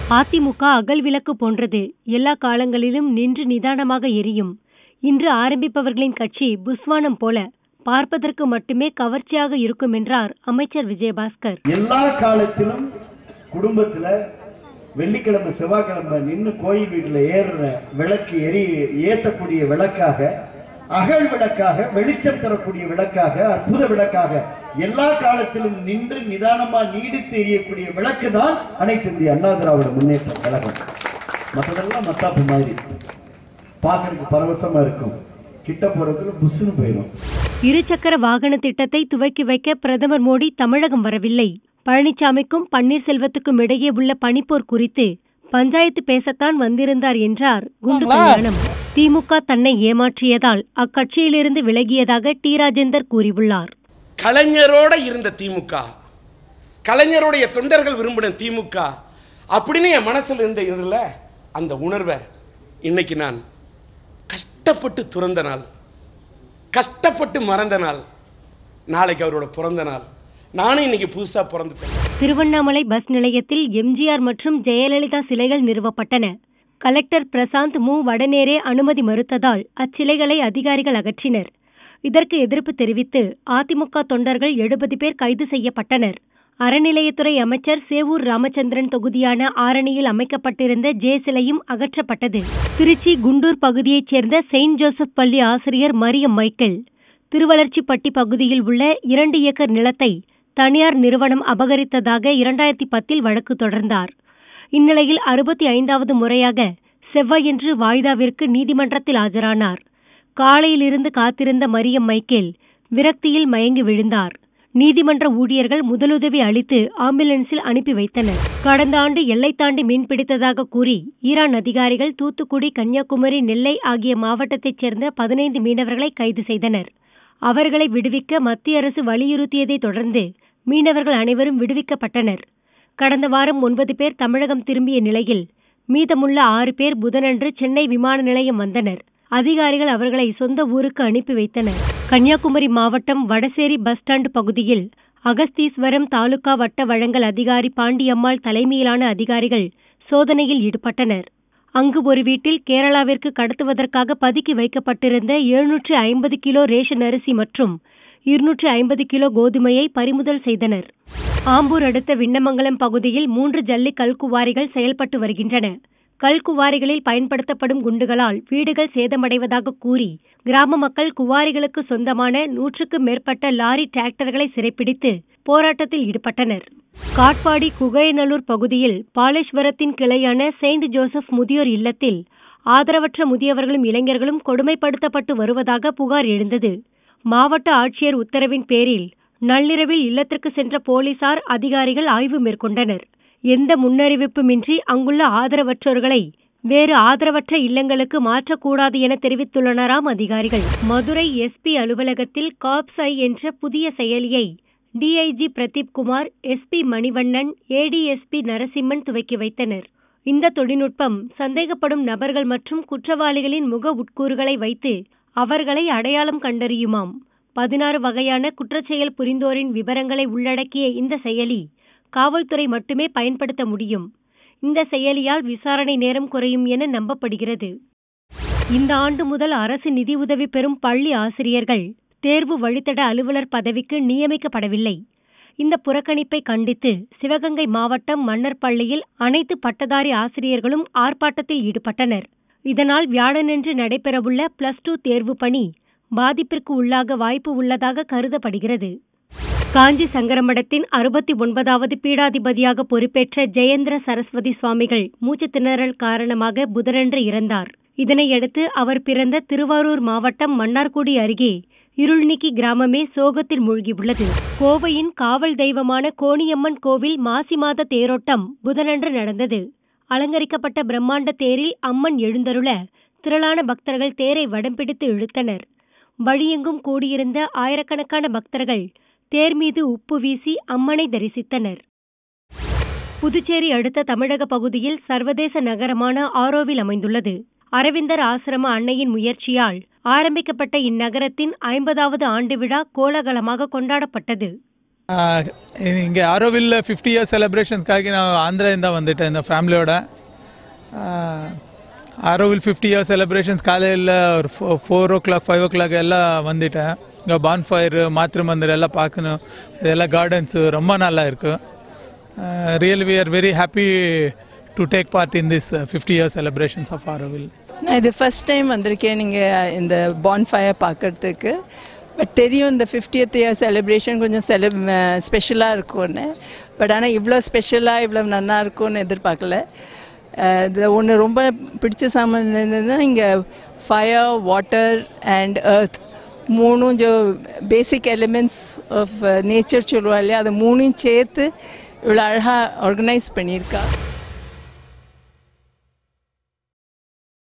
அதிமுக அகல் விளக்கு போன்றது எல்லா காலங்களிலும் நின்று நிதானமாக எரியும் இன்று ஆரம்பிப்பவர்களின் கட்சி புஸ்வானம் போல பார்ப்பதற்கு மட்டுமே கவர்ச்சியாக இருக்கும் என்றார் அமைச்சர் விஜயபாஸ்கர் எல்லா காலத்திலும் குடும்பத்துல வெள்ளிக்கிழமை செவ்வாய்க்கிழமை நின்று கோயில் வீட்டுல ஏறுற விளக்கு எரி ஏத்தக்கூடிய விளக்காக அகல் விளக்காக வெளிச்சம் தரக்கூடிய விளக்காக அற்புத விளக்காக எல்லா காலத்திலும் நின்று நிதானமா நீடித்து எரியக்கூடிய விளக்கு தான் அனைத்து இந்திய அண்ணா திராவிட முன்னேற்ற கழகம் மற்றதெல்லாம் மத்தாப்பு மாதிரி பார்க்கறதுக்கு பரவசமா இருக்கும் கிட்ட போறதுக்குள்ள புஷ்னு போயிடும் இருசக்கர வாகன திட்டத்தை துவக்கி வைக்க பிரதமர் மோடி தமிழகம் வரவில்லை பழனிசாமிக்கும் பன்னீர்செல்வத்துக்கும் இடையே உள்ள பனிப்போர் குறித்து பஞ்சாயத்து பேசத்தான் வந்திருந்தார் என்றார் குண்டு கல்யாணம் திமுக தன்னை ஏமாற்றியதால் அக்கட்சியிலிருந்து விலகியதாக டி ராஜேந்தர் கூறியுள்ளார் கலைஞரோட இருந்த திமுக கலைஞருடைய தொண்டர்கள் விரும்பின திமுக அப்படின்னு என் மனசுல இருந்த இதில் அந்த உணர்வை இன்னைக்கு நான் கஷ்டப்பட்டு துறந்த நாள் கஷ்டப்பட்டு மறந்த நாள் நாளைக்கு அவரோட பிறந்த நாள் நானும் இன்னைக்கு புதுசா பிறந்துட்டேன் திருவண்ணாமலை பஸ் நிலையத்தில் எம்ஜிஆர் மற்றும் ஜெயலலிதா சிலைகள் நிறுவப்பட்டன கலெக்டர் பிரசாந்த் மு வடநேரே அனுமதி மறுத்ததால் அச்சிலைகளை அதிகாரிகள் அகற்றினர் இதற்கு எதிர்ப்பு தெரிவித்து அதிமுக தொண்டர்கள் எழுபது பேர் கைது செய்யப்பட்டனர் அறநிலையத்துறை அமைச்சர் சேவூர் ராமச்சந்திரன் தொகுதியான ஆரணியில் அமைக்கப்பட்டிருந்த ஜே சிலையும் அகற்றப்பட்டது திருச்சி குண்டூர் பகுதியைச் சேர்ந்த செயின்ட் ஜோசப் பள்ளி ஆசிரியர் மரியம் மைக்கேல் திருவளர்ச்சிப்பட்டி பகுதியில் உள்ள இரண்டு ஏக்கர் நிலத்தை தனியார் நிறுவனம் அபகரித்ததாக இரண்டாயிரத்தி பத்தில் வழக்கு தொடர்ந்தார் இந்நிலையில் அறுபத்தி ஐந்தாவது முறையாக செவ்வாயன்று வாய்தாவிற்கு நீதிமன்றத்தில் ஆஜரானார் காலையிலிருந்து காத்திருந்த மரியம் மைக்கேல் விரக்தியில் மயங்கி விழுந்தார் நீதிமன்ற ஊழியர்கள் முதலுதவி அளித்து ஆம்புலன்ஸில் அனுப்பி வைத்தனர் கடந்த ஆண்டு எல்லை தாண்டி மீன்பிடித்ததாக கூறி ஈரான் அதிகாரிகள் தூத்துக்குடி கன்னியாகுமரி நெல்லை ஆகிய மாவட்டத்தைச் சேர்ந்த பதினைந்து மீனவர்களை கைது செய்தனர் அவர்களை விடுவிக்க மத்திய அரசு வலியுறுத்தியதைத் தொடர்ந்து மீனவர்கள் அனைவரும் விடுவிக்கப்பட்டனர் கடந்த வாரம் ஒன்பது பேர் தமிழகம் திரும்பிய நிலையில் மீதமுள்ள ஆறு பேர் புதனன்று சென்னை விமான நிலையம் வந்தனர் அதிகாரிகள் அவர்களை சொந்த ஊருக்கு அனுப்பி வைத்தனர் கன்னியாகுமரி மாவட்டம் வடசேரி பஸ் ஸ்டாண்ட் பகுதியில் அகஸ்தீஸ்வரம் தாலுகா வட்ட வழங்கல் அதிகாரி பாண்டியம்மாள் தலைமையிலான அதிகாரிகள் சோதனையில் ஈடுபட்டனர் அங்கு ஒரு வீட்டில் கேரளாவிற்கு கடத்துவதற்காக பதுக்கி வைக்கப்பட்டிருந்த எழுநூற்று ஐம்பது கிலோ ரேஷன் அரிசி மற்றும் இருநூற்று ஐம்பது கிலோ கோதுமையை பறிமுதல் செய்தனர் ஆம்பூர் அடுத்த விண்ணமங்கலம் பகுதியில் மூன்று ஜல்லி கல்குவாரிகள் செயல்பட்டு வருகின்றன கல்குவாரிகளில் பயன்படுத்தப்படும் குண்டுகளால் வீடுகள் சேதமடைவதாக கூறி கிராம மக்கள் குவாரிகளுக்கு சொந்தமான நூற்றுக்கும் மேற்பட்ட லாரி டிராக்டர்களை சிறைப்பிடித்து போராட்டத்தில் ஈடுபட்டனர் காட்பாடி குகையநல்லூர் பகுதியில் பாலேஸ்வரத்தின் கிளையான செயின்ட் ஜோசப் முதியோர் இல்லத்தில் ஆதரவற்ற முதியவர்களும் இளைஞர்களும் கொடுமைப்படுத்தப்பட்டு வருவதாக புகார் எழுந்தது மாவட்ட ஆட்சியர் உத்தரவின் பேரில் நள்ளிரவில் இல்லத்திற்கு சென்ற போலீசார் அதிகாரிகள் ஆய்வு மேற்கொண்டனர் எந்த முன்னறிவிப்புமின்றி அங்குள்ள ஆதரவற்றோர்களை வேறு ஆதரவற்ற இல்லங்களுக்கு மாற்றக்கூடாது என தெரிவித்துள்ளனராம் அதிகாரிகள் மதுரை எஸ்பி அலுவலகத்தில் காப்ஸ் ஐ என்ற புதிய செயலியை DIG Pradeep Kumar SP Manivannan ADSP Narasimhan துவக்கி வைத்தனர் இந்த தொழில்நுட்பம் சந்தேகப்படும் நபர்கள் மற்றும் குற்றவாளிகளின் முக உட்கூறுகளை வைத்து அவர்களை அடையாளம் கண்டறியுமாம் பதினாறு வகையான குற்றச்செயல் புரிந்தோரின் விவரங்களை உள்ளடக்கிய இந்த செயலி காவல்துறை மட்டுமே பயன்படுத்த முடியும் இந்த செயலியால் விசாரணை நேரம் குறையும் என நம்பப்படுகிறது இந்த ஆண்டு முதல் அரசு நிதியுதவி பெறும் பள்ளி ஆசிரியர்கள் தேர்வு வழித்தட அலுவலர் பதவிக்கு நியமிக்கப்படவில்லை இந்த புறக்கணிப்பை கண்டித்து சிவகங்கை மாவட்டம் மன்னர்பள்ளியில் அனைத்து பட்டதாரி ஆசிரியர்களும் ஆர்ப்பாட்டத்தில் ஈடுபட்டனர் இதனால் வியாழனன்று நடைபெறவுள்ள பிளஸ் டூ தேர்வு பணி பாதிப்பிற்கு உள்ளாக வாய்ப்பு உள்ளதாக கருதப்படுகிறது காஞ்சி சங்கரமடத்தின் அறுபத்தி ஒன்பதாவது பீடாதிபதியாக பொறுப்பேற்ற ஜெயேந்திர சரஸ்வதி சுவாமிகள் மூச்சுத் திணறல் காரணமாக புதனன்று இறந்தார் இதனையடுத்து அவர் பிறந்த திருவாரூர் மாவட்டம் மன்னார்குடி அருகே இருள்நீக்கி கிராமமே சோகத்தில் மூழ்கியுள்ளது கோவையின் காவல் தெய்வமான கோணியம்மன் கோவில் மாசி மாத தேரோட்டம் புதனன்று நடந்தது அலங்கரிக்கப்பட்ட பிரம்மாண்ட தேரில் அம்மன் எழுந்தருள திரளான பக்தர்கள் தேரை வடம் பிடித்து இழுத்தனர் வழியெங்கும் கூடியிருந்த ஆயிரக்கணக்கான பக்தர்கள் தேர் மீது உப்பு வீசி அம்மனை தரிசித்தனர் புதுச்சேரி அடுத்த தமிழக பகுதியில் சர்வதேச நகரமான ஆரோவில் அமைந்துள்ளது அரவிந்தர் ஆசிரம அன்னையின் முயற்சியால் ஆரம்பிக்கப்பட்ட இந்நகரத்தின் ஐம்பதாவது ஆண்டு விழா கோலாகலமாக கொண்டாடப்பட்டது இங்கே ஆரோவில் ஃபிஃப்டி இயர்ஸ் செலிப்ரேஷன்ஸ்க்காக நான் ஆந்திராಯಿಂದ வந்துட்டேன் இந்த ஃபேமிலியோட ஆரோவில் ஃபிஃப்டி இயர்ஸ் செலிப்ரேஷன்ஸ் காலையில் ஒரு ஃபோ four o'clock five o'clock எல்லாம் வந்துட்டேன் இங்கே பான் ஃபயர் மாத்ரு மந்திர் எல்லாம் பார்க்கணும் இதெல்லாம் கார்டன்ஸு ரொம்ப நல்லா இருக்கும் real we are very happy to take part in this fifty years celebrations of Auroville நான் இது ஃபஸ்ட் டைம் வந்திருக்கேன் நீங்கள் இந்த பான்ஃபயர் பார்க்கறதுக்கு பட் தெரியும் இந்த ஃபிஃப்டியத் இயர் செலிப்ரேஷன் கொஞ்சம் செலி ஸ்பெஷலாக இருக்கும்னு பட் ஆனால் இவ்வளோ ஸ்பெஷலாக இவ்வளோ நல்லா இருக்கும்னு எதிர்பார்க்கல இதில் ஒன்று ரொம்ப பிடிச்ச சாமான் என்னன்னா இங்கே ஃபயர் வாட்டர் அண்ட் எர்த் மூணும் ஜோ பேசிக் எலிமெண்ட்ஸ் ஆஃப் நேச்சர் சொல்லுவா இல்லையா அது மூணையும் சேர்த்து இவ்வளோ அழகாக ஆர்கனைஸ் பண்ணியிருக்கா